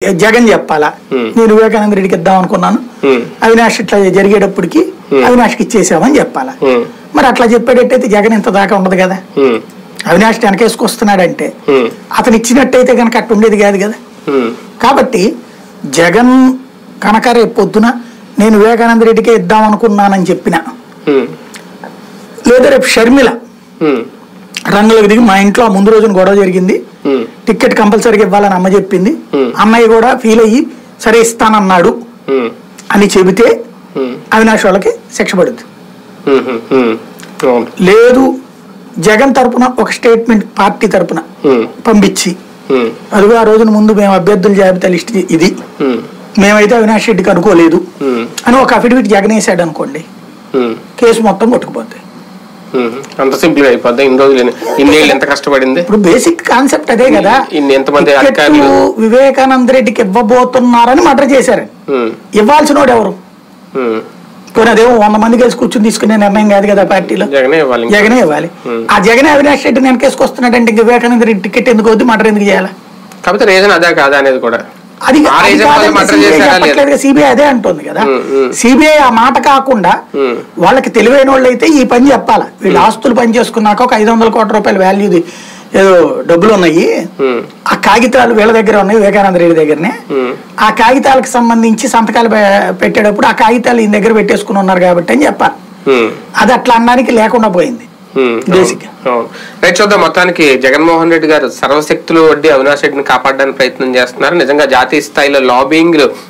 జగన్ చెప్పాలా Hmm. నేను వివేకానంద రెడ్డికి ఇద్దాం అనుకున్నాను Hmm. అవినాష్ ఇట్లా జరిగేటప్పటికి అవినాష్కి ఇచ్చేసామని చెప్పాలా Hmm. మరి అట్లా చెప్పేటట్టయితే జగన్ ఇంత దాకా ఉండదు కదా ఉమ్, అవినాష్ వెనకేసుకొస్తున్నాడంటే ఉమ్, అతను ఇచ్చినట్టయితే కనుక అట్ట ఉండేది కాదు కదా ఉమ్, కాబట్టి జగన్ కనుక రేపు పొద్దున నేను వివేకానంద రెడ్డికే ఇద్దాం అనుకున్నానని చెప్పిన ఉమ్, లేదా రేపు షర్మిల ఉమ్, రంగులకు దిగి మా ఇంట్లో ఆ ముందు రోజున గొడవ జరిగింది ఉమ్, టికెట్ కంపల్సరీగా ఇవ్వాలని అమ్మ చెప్పింది Hmm. అన్నయ్య కూడా ఫీల్ అయ్యి సరే ఇస్తానన్నాడు ఉమ్, అని చెబితే ఉమ్, అవినాష్ వాళ్ళకి శిక్ష పడుద్ది ఉమ్, ఉమ్, ఉమ్, అవును. లేదు జగన్ తరపున ఒక స్టేట్మెంట్ పార్టీ తరపున ఉమ్, పంపించి ఉమ్, అదిగో ఆ రోజున ముందు మేము అభ్యర్థుల జాబితా లిస్ట్ ఇది ఉమ్, మేమైతే అవినాష్ రెడ్డికి అనుకోలేదు ఉమ్, అని ఒక అఫిడవిట్ జగన్ వేసాడు అనుకోండి ఉమ్, కేసు మొత్తం కొట్టుకుపోతాయి ఉమ్. అంత సింపుల్ గా అయిపోద్ది ఇన్ని రోజులు ఎన్ని- ఇన్నేళ్ళు ఎంత కష్టపడింది ఇప్పుడు బేసిక్ కాన్సెప్ట్ అదే కదా ఇన్ని ఎంతమంది టికెట్లు అధికారులు వివేకానంద రెడ్డికి ఇవ్వబోతున్నారని మర్డర్ చేశారు ఉమ్, ఇవ్వాల్సిన వాడు ఎవరు ఉమ్, పోనీ అదేమో వంద మంది కలిసి కూర్చుని తీసుకునే నిర్ణయం కాదు కదా పార్టీలో జగనే ఇవ్వాలి ఇంకా. జగనే ఇవ్వాలి Hmm. ఆ జగనే అవినాష్ రెడ్డి వెనకేసుకొస్తున్నాడంటే ఇంక వివేకానంద రెడ్డి టికెట్ ఎందుకు వద్దు మర్డర్ ఎందుకు చేయాలి కాకపోతే రీజన్ అదే కాదా అనేది కూడా అది ఆ reason వల్ల murder చేశారా లేదా? సిబిఐ అదే అంటుంది కదా Hmm, hmm. సిబిఐ ఆ మాట కాకుండా Hmm. వాళ్ళకి తెలివైన వాళ్ళు అయితే ఈ పని చెప్పాలి వీళ్ళు ఆస్తులు పని చేసుకున్నాక ఒక ఐదు వందల కోట్ల రూపాయల వాల్యూది ఏదో డబ్బులు ఉన్నాయి ఉమ్, ఆ కాగితాలు వీళ్ళ దగ్గర ఉన్నాయి వివేకానంద రెడ్డి దగ్గరనే ఉమ్, ఆ కాగితాలకు సంబంధించి సంతకాలు పె- పెట్టేటప్పుడు ఆ కాగితాలు ఈయన దగ్గర పెట్టేసుకుని ఉన్నారు కాబట్టి అని చెప్పాలి ఉమ్, అది అట్లా అనడానికి లేకుండా పోయింది ఉమ్, Basic. అవును, అవును. రైట్ చూద్దాం మొత్తానికి జగన్మోహన్ రెడ్డి గారు సర్వశక్తులు వడ్డీ అవినాష్ రెడ్డిని కాపాడడానికి ప్రయత్నం చేస్తున్నారు నిజంగా జాతీయ స్థాయిలో లాబింగ్